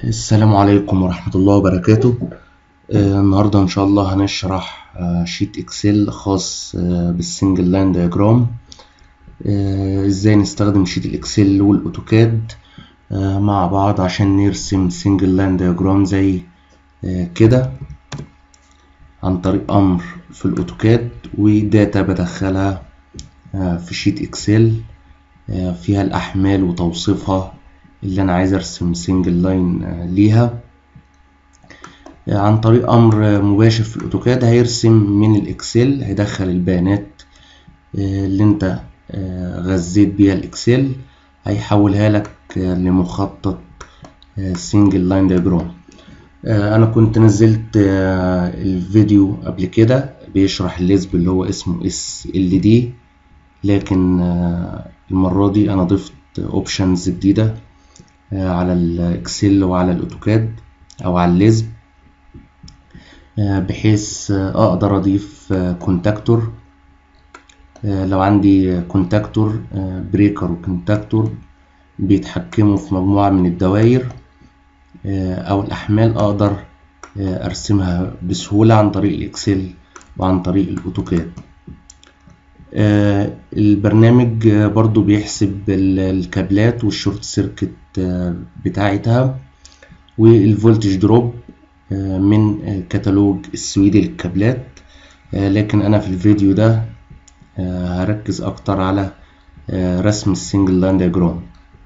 السلام عليكم ورحمة الله وبركاته آه، النهاردة إن شاء الله هنشرح آه، شيت إكسل خاص آه، بالسنجل لاين دياجرام إزاي نستخدم شيت الإكسل والأوتوكاد آه، مع بعض عشان نرسم سنجل لاين دياجرام زي آه، كده عن طريق أمر في الأوتوكاد وداتا بدخلها آه، في شيت إكسل آه، فيها الأحمال وتوصيفها اللي أنا عايز أرسم سنجل لاين ليها آه، عن طريق أمر آه، مباشر في الأوتوكاد هيرسم من الإكسل هيدخل البيانات آه، اللي أنت آه، غذيت بيها الإكسل هيحولها لك آه، لمخطط سنجل لاين دياجرام أنا كنت نزلت آه، الفيديو قبل كده بيشرح الليسب اللي هو اسمه اس ال دي لكن آه، المرة دي أنا ضفت اوبشنز جديدة آه، على الاكسل وعلى الاوتوكاد او على الليزب آه، بحيث آه، اقدر اضيف كونتاكتور لو عندي كونتاكتور بريكر وكونتاكتور بيتحكموا في مجموعة من الدوائر آه، او الاحمال اقدر آه، ارسمها بسهولة عن طريق الاكسل وعن طريق الاوتوكاد آه، البرنامج آه، برضو بيحسب ال- الكابلات والشورت سيركت آه، بتاعتها والفولتج دروب آه، من آه، كتالوج السويدي للكابلات آه، لكن أنا في الفيديو ده آه، هركز أكتر على آه، رسم السنجل لاين دياجرام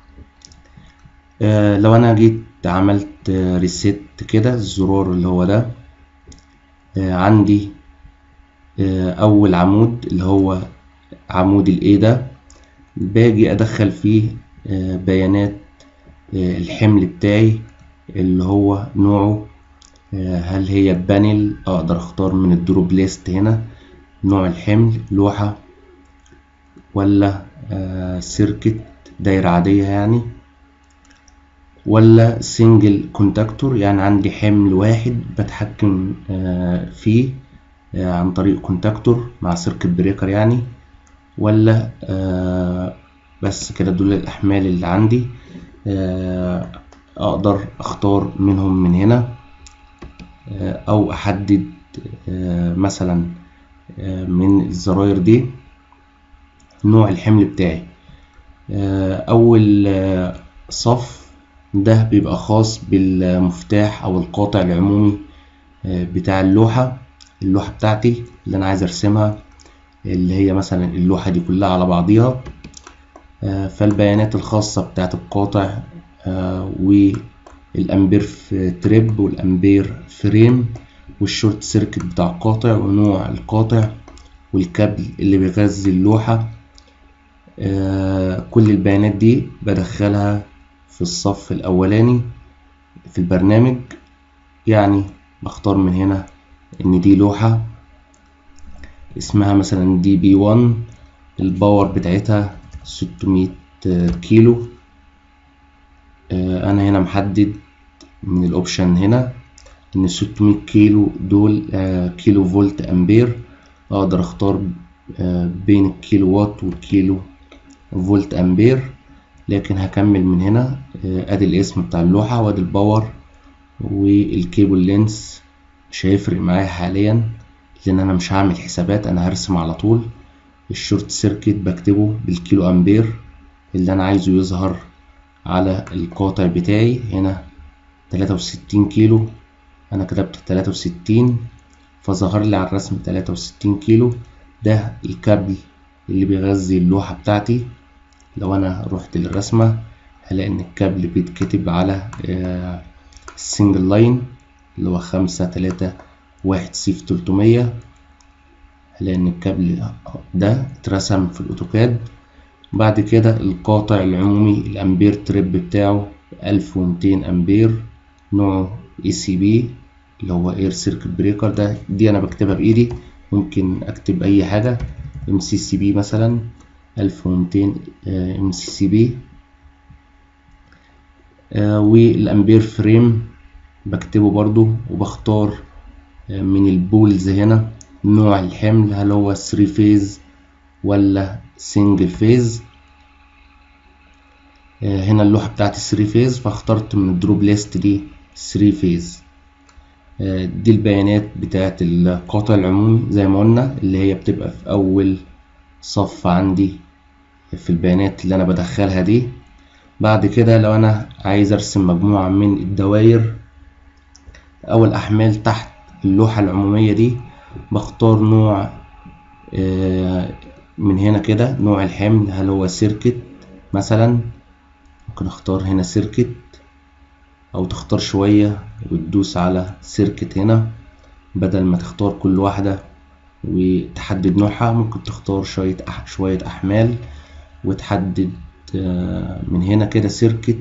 آه، لو أنا جيت عملت ريسيت كده الزرار اللي هو ده آه، عندي آه، أول عمود اللي هو عمود ال A ده باجي أدخل فيه آه، بيانات آه، الحمل بتاعي اللي هو نوعه آه، هل هي بانل أقدر أختار من الدروب ليست هنا نوع الحمل لوحة ولا آه، سيركت دايرة عادية يعني ولا سنجل كونتاكتور يعني عندي حمل واحد بتحكم آه، فيه آه، عن طريق كونتاكتور مع سيركت بريكر يعني ولا آه، بس كده دول الأحمال اللي عندي آه، أقدر أختار منهم من هنا آه، أو أحدد آه، مثلا آه، من الزراير دي نوع الحمل بتاعي آه، أول آه، صف ده بيبقى خاص بالمفتاح أو القاطع العمومي آه، بتاع اللوحة اللوحة بتاعتي اللي أنا عايز أرسمها اللي هي مثلا اللوحة دي كلها على بعضيها آه، فالبيانات الخاصة بتاعت القاطع آه، والأمبير في تريب والأمبير فريم والشورت سيركت بتاع القاطع ونوع القاطع والكابل اللي بيغذي اللوحة آه، كل البيانات دي بدخلها في الصف الأولاني في البرنامج يعني بختار من هنا إن دي لوحة اسمها مثلا دي بي 1 الباور بتاعتها 600 كيلو آه، انا هنا محدد من الاوبشن هنا ان 600 كيلو دول آه، كيلو فولت امبير اقدر اختار آه، بين الكيلو وات والكيلو فولت امبير لكن هكمل من هنا آه، ادي الاسم بتاع اللوحة وادي الباور والكيبل لينس مش هيفرق معايا حاليا لان انا مش هعمل حسابات انا هرسم على طول الشورت سيركت بكتبه بالكيلو امبير اللي انا عايزه يظهر على القاطع بتاعي هنا 63 كيلو انا كتبت 63 فظهر لي على الرسم 63 كيلو ده الكابل اللي بيغذي اللوحة بتاعتي لو انا رحت للرسمة هلاقي ان الكابل بيتكتب على آه، السنجل لاين اللي هو خمسة تلاتة واحد سيف تلتمية هلاقي ان الكابل ده اترسم في الاوتوكاد بعد كده القاطع العمومي الامبير تريب بتاعه 1200 امبير نوعه اي سي بي اللي هو اير سيركت بريكر ده دي انا بكتبها بايدي ممكن اكتب اي حاجه ام سي سي بي مثلا 1200 ام سي سي بي والامبير فريم بكتبه برضو وبختار آه، من البولز هنا نوع الحمل هل هو 3 فيز ولا سنجل فيز آه، هنا اللوحة بتاعت الثري فيز فاخترت من الدروب ليست دي ثري فيز آه، دي البيانات بتاعت القاطع العمومي زي ما قلنا اللي هي بتبقى في أول صف عندي في البيانات اللي أنا بدخلها دي بعد كده لو أنا عايز أرسم مجموعة من الدوائر أو الأحمال تحت اللوحة العمومية دي بختار نوع آه، من هنا كده نوع الحمل هل هو سيركت مثلا ممكن اختار هنا سيركت او تختار شوية وتدوس على سيركت هنا بدل ما تختار كل واحدة وتحدد نوعها ممكن تختار شوية أح شوية أحمال وتحدد آه، من هنا كده سيركت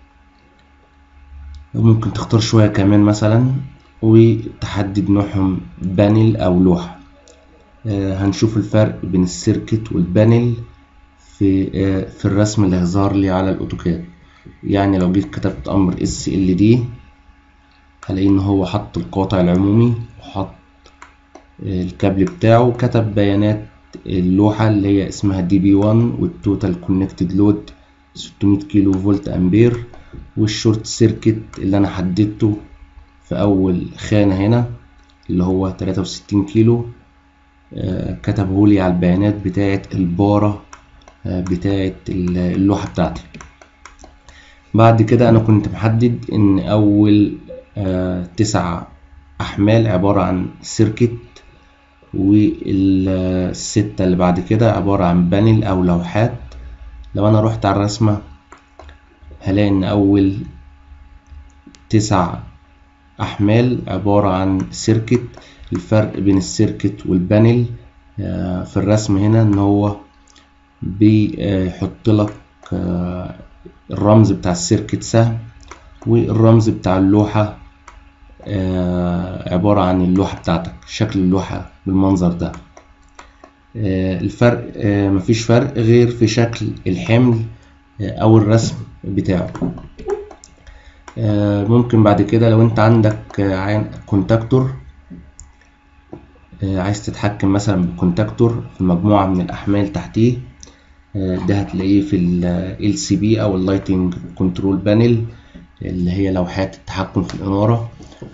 وممكن تختار شوية كمان مثلا وتحدد نوعهم بانل أو لوحة آه، هنشوف الفرق بين السيركت والبانل في آه، في الرسم اللي هيظهر لي على الأوتوكاد يعني لو جيت كتبت أمر اس ال دي هلاقي إن هو حط القاطع العمومي وحط آه، الكابل بتاعه وكتب بيانات اللوحة اللي هي اسمها دي بي 1 والتوتال كونكتد لود 600 كيلو فولت أمبير والشورت سيركت اللي أنا حددته في أول خانة هنا اللي هو 63 كيلو آه، كتبهولي على البيانات بتاعة البارة آه، بتاعة اللوحة بتاعتي بعد كده أنا كنت محدد إن أول آه، تسع أحمال عبارة عن سيركت والستة اللي بعد كده عبارة عن بانل أو لوحات لو أنا رحت على الرسمة هلاقي إن أول تسع أحمال عبارة عن سيركت الفرق بين السيركت والبانل آه، في الرسم هنا إن هو بيحط لك آه، الرمز بتاع السيركت سهم والرمز بتاع اللوحة آه، عبارة عن اللوحة بتاعتك شكل اللوحة بالمنظر ده الفرق مفيش فرق غير في شكل الحمل أو الرسم بتاعه ممكن بعد كده لو انت عندك كونتاكتور عايز تتحكم مثلا بالكونتاكتور في مجموعة من الأحمال تحتيه ده هتلاقيه في ال LCB أو اللايتنج كنترول بانل اللي هي لوحات التحكم في الإنارة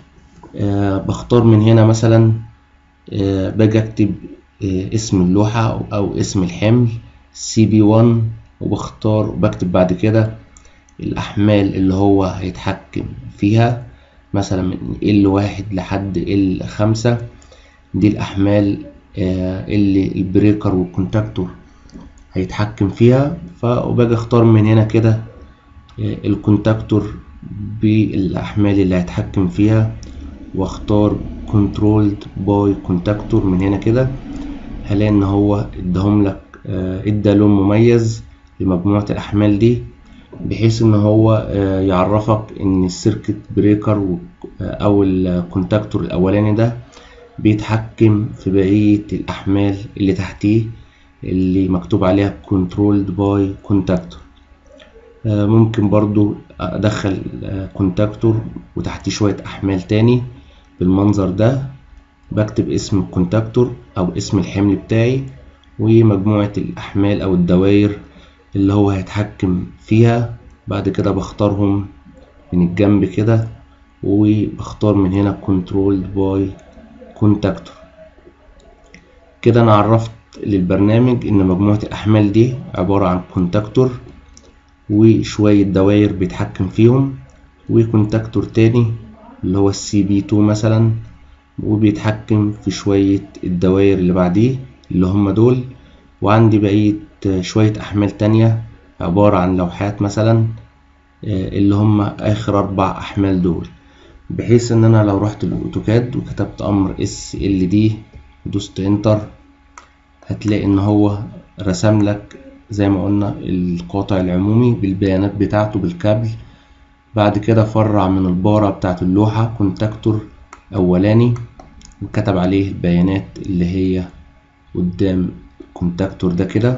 بختار من هنا مثلا باجي أكتب اسم اللوحة أو اسم الحمل CB1 وبختار وبكتب بعد كده الأحمال اللي هو هيتحكم فيها مثلا من L1 لحد L5 دي الأحمال اللي البريكر والكونتاكتور هيتحكم فيها فباجي اختار من هنا كده الكونتاكتور بالأحمال اللي هيتحكم فيها واختار controlled by contactor من هنا كده هلاقي ان هو اداهم لك ادى لون مميز لمجموعة الأحمال دي بحيث ان هو يعرفك ان السيركت بريكر او الكونتاكتور الاولاني ده بيتحكم في بقية الأحمال اللي تحتيه اللي مكتوب عليها controlled by contactor ممكن برضو أدخل كونتاكتور وتحتيه شوية أحمال تاني بالمنظر ده بكتب اسم الكونتاكتور أو اسم الحمل بتاعي ومجموعة الأحمال أو الدوائر اللي هو هيتحكم فيها بعد كده بختارهم من الجنب كده وبختار من هنا controlled by كونتاكتور كده انا عرفت للبرنامج ان مجموعة الاحمال دي عبارة عن كونتاكتور وشوية دوائر بيتحكم فيهم وكونتاكتور تاني اللي هو السي بي 2 مثلا وبيتحكم في شوية الدوائر اللي بعديه اللي هم دول وعندي بقية شوية أحمال تانية عبارة عن لوحات مثلا اللي هم آخر أربع أحمال دول بحيث ان انا لو رحت الاوتوكاد وكتبت امر اس ال دي ودوست انتر هتلاقي ان هو رسم لك زي ما قلنا القاطع العمومي بالبيانات بتاعته بالكابل بعد كده فرع من البارة بتاعت اللوحة كونتاكتور اولاني وكتب عليه البيانات اللي هي قدام الكونتاكتور ده كده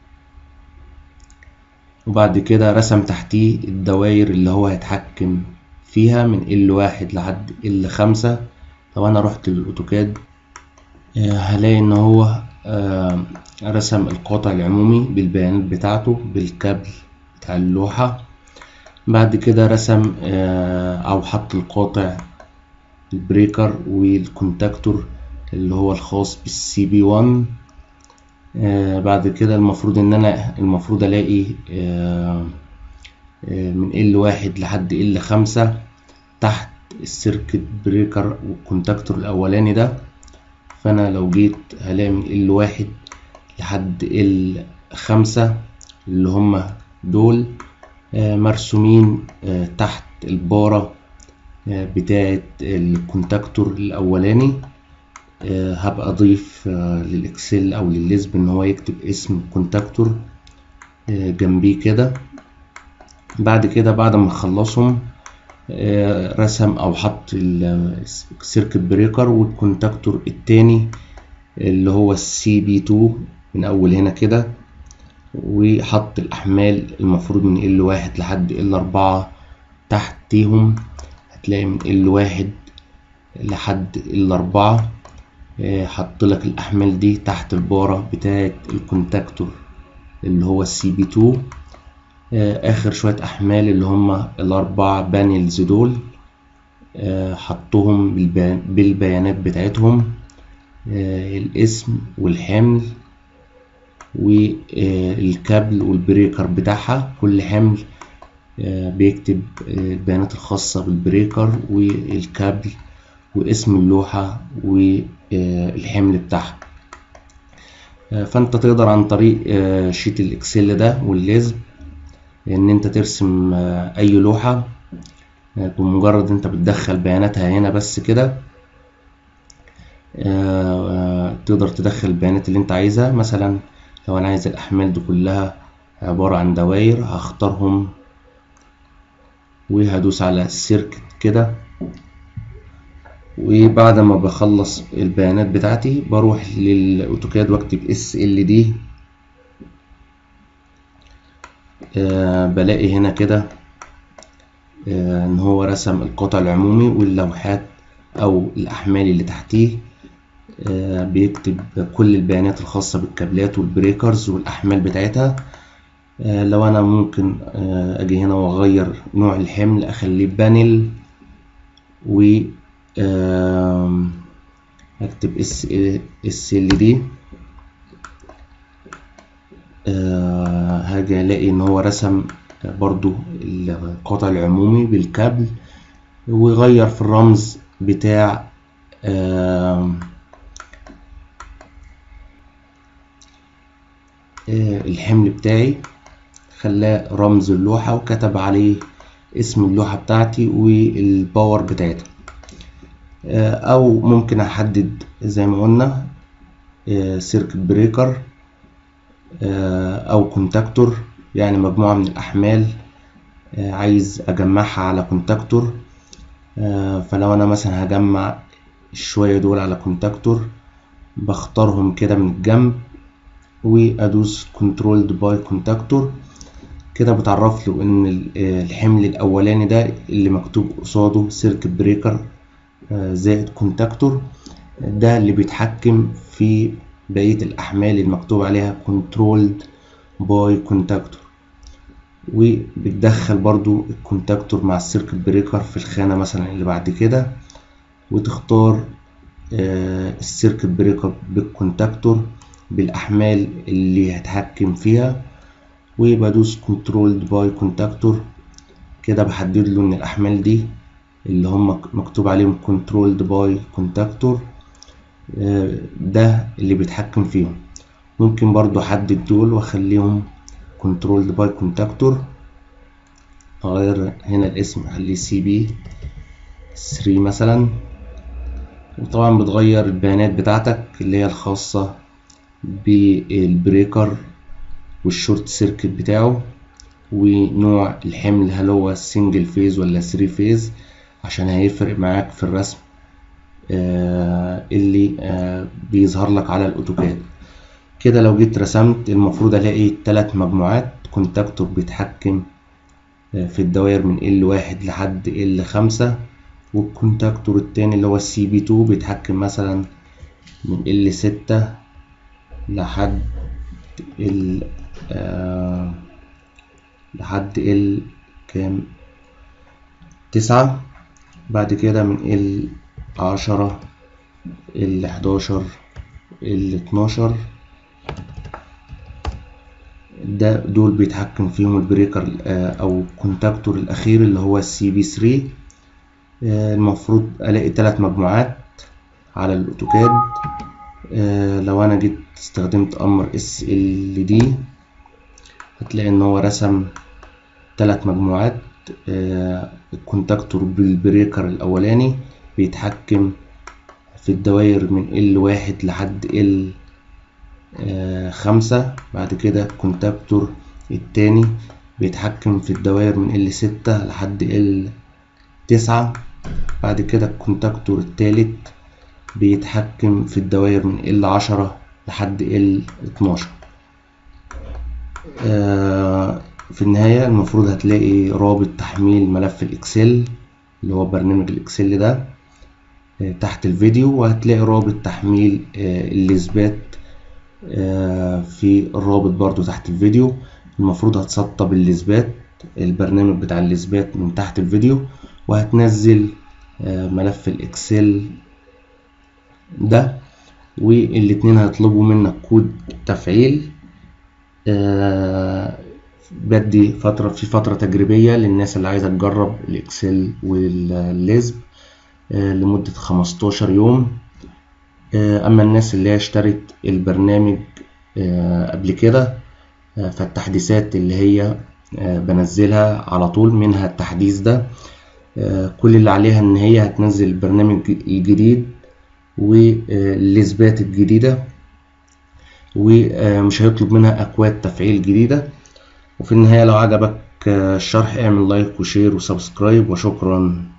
وبعد كده رسم تحتيه الدوائر اللي هو هيتحكم فيها من ال واحد لحد ال خمسة لو أنا رحت للأوتوكاد هلاقي إن هو رسم القاطع العمومي بالبيانات بتاعته بالكابل بتاع اللوحة بعد كده رسم أو حط القاطع البريكر والكونتاكتور اللي هو الخاص بالسي بي 1 بعد كده المفروض ان انا المفروض الاقي آه من ال واحد لحد ال خمسة تحت السيركت بريكر والكونتاكتور الأولاني ده فأنا لو جيت هلاقي من ال واحد لحد ال خمسة اللي هما دول مرسومين تحت البارة بتاعة الكونتاكتور الأولاني هبقى أضيف للإكسل أو للليزب إن هو يكتب اسم الكونتاكتور جنبيه كده بعد كده بعد ما اخلصهم رسم او حط السيركت بريكر والكونتاكتور التاني اللي هو السي بي 2 من اول هنا كده وحط الاحمال المفروض من ال واحد لحد ال اربعة تحتيهم هتلاقي من ال واحد لحد ال اربعة حط لك الاحمال دي تحت البارة بتاعة الكونتاكتور اللي هو السي بي 2 اخر شوية احمال اللي هما الاربع بانلز دول حطهم بالبيانات بتاعتهم الاسم والحمل والكابل والبريكر بتاعها كل حمل بيكتب البيانات الخاصة بالبريكر والكابل واسم اللوحة والحمل بتاعها فانت تقدر عن طريق شيت الاكسل ده والليزب ان انت ترسم اي لوحة بمجرد انت بتدخل بياناتها هنا بس كده تقدر تدخل البيانات اللي انت عايزها مثلا لو انا عايز الاحمال دي كلها عبارة عن دواير هختارهم وهدوس على السيركت كده وبعد ما بخلص البيانات بتاعتي بروح للاوتوكاد واكتب اس ال دي آه بلاقي هنا كده آه ان هو رسم القطع العمومي واللوحات او الاحمال اللي تحتيه آه بيكتب كل البيانات الخاصة بالكابلات والبريكرز والاحمال بتاعتها لو انا ممكن اجي هنا واغير نوع الحمل اخليه بانل و اكتب اس اس ال دي أه هاجي الاقي ان هو رسم برضو القطع العمومي بالكابل وغير في الرمز بتاع أه أه الحمل بتاعي خلاه رمز اللوحة وكتب عليه اسم اللوحة بتاعتي والباور بتاعتها او ممكن احدد زي ما قلنا سيركت بريكر او كونتاكتور يعني مجموعة من الاحمال عايز اجمعها على كونتاكتور فلو انا مثلا هجمع شوية دول على كونتاكتور بختارهم كده من الجنب وادوس كنترولد باي كونتاكتور كده بتعرف له ان الحمل الاولاني ده اللي مكتوب قصاده سيركت بريكر زائد كونتاكتور ده اللي بيتحكم في بقية الأحمال المكتوب عليها controlled by كونتاكتور وبتدخل برضو الكونتاكتور مع السيركت بريكر في الخانة مثلا اللي بعد كده وتختار السيركت بريكر بالكونتاكتور بالأحمال اللي هتحكم فيها وبدوس controlled by كونتاكتور كده بحدد له إن الأحمال دي اللي هم مكتوب عليهم controlled by كونتاكتور ده اللي بيتحكم فيهم ممكن برضو احدد دول واخليهم controlled by كونتاكتور اغير هنا الاسم اخليه سي بي 3 مثلا وطبعا بتغير البيانات بتاعتك اللي هي الخاصة بالبريكر والشورت سيركت بتاعه ونوع الحمل هل هو سنجل فيز ولا 3 فيز عشان هيفرق معاك في الرسم آه اللي آه بيظهر لك على الاوتوكاد كده لو جيت رسمت المفروض الاقي ثلاث مجموعات كونتاكتور بيتحكم آه في الدوائر من ال واحد لحد ال خمسة والكونتاكتور التاني اللي هو السي بي 2 بيتحكم مثلا من ال ستة لحد ال لحد ال كام تسعة بعد كده من ال عشرة ال حداشر ال اتناشر ده دول بيتحكم فيهم البريكر او الكونتاكتور الاخير اللي هو السي بي 3 المفروض الاقي ثلاث مجموعات على الاوتوكاد لو انا جيت استخدمت امر اس ال دي هتلاقي ان هو رسم ثلاث مجموعات الكونتاكتور بالبريكر الاولاني بيتحكم في الدوائر من ال واحد لحد ال خمسة بعد كده الكونتاكتور التاني بيتحكم في الدوائر من ال ستة لحد ال تسعة بعد كده الكونتاكتور التالت بيتحكم في الدوائر من ال عشرة لحد ال اتناشر في النهاية المفروض هتلاقي رابط تحميل ملف الإكسل اللي هو برنامج الإكسل ده تحت الفيديو وهتلاقي رابط تحميل الإثبات في الرابط برضو تحت الفيديو المفروض هتسطب الإثبات البرنامج بتاع الإثبات من تحت الفيديو وهتنزل ملف الإكسل ده والاتنين هيطلبوا منك كود تفعيل بدي فترة في فترة تجريبية للناس اللي عايزة تجرب الإكسل والليزب لمدة 15 يوم أما الناس اللي هي اشترت البرنامج قبل كده فالتحديثات اللي هي بنزلها على طول منها التحديث ده كل اللي عليها إن هي هتنزل البرنامج الجديد والإثبات الجديدة ومش هيطلب منها أكواد تفعيل جديدة وفي النهاية لو عجبك الشرح اعمل لايك وشير وسبسكرايب وشكرا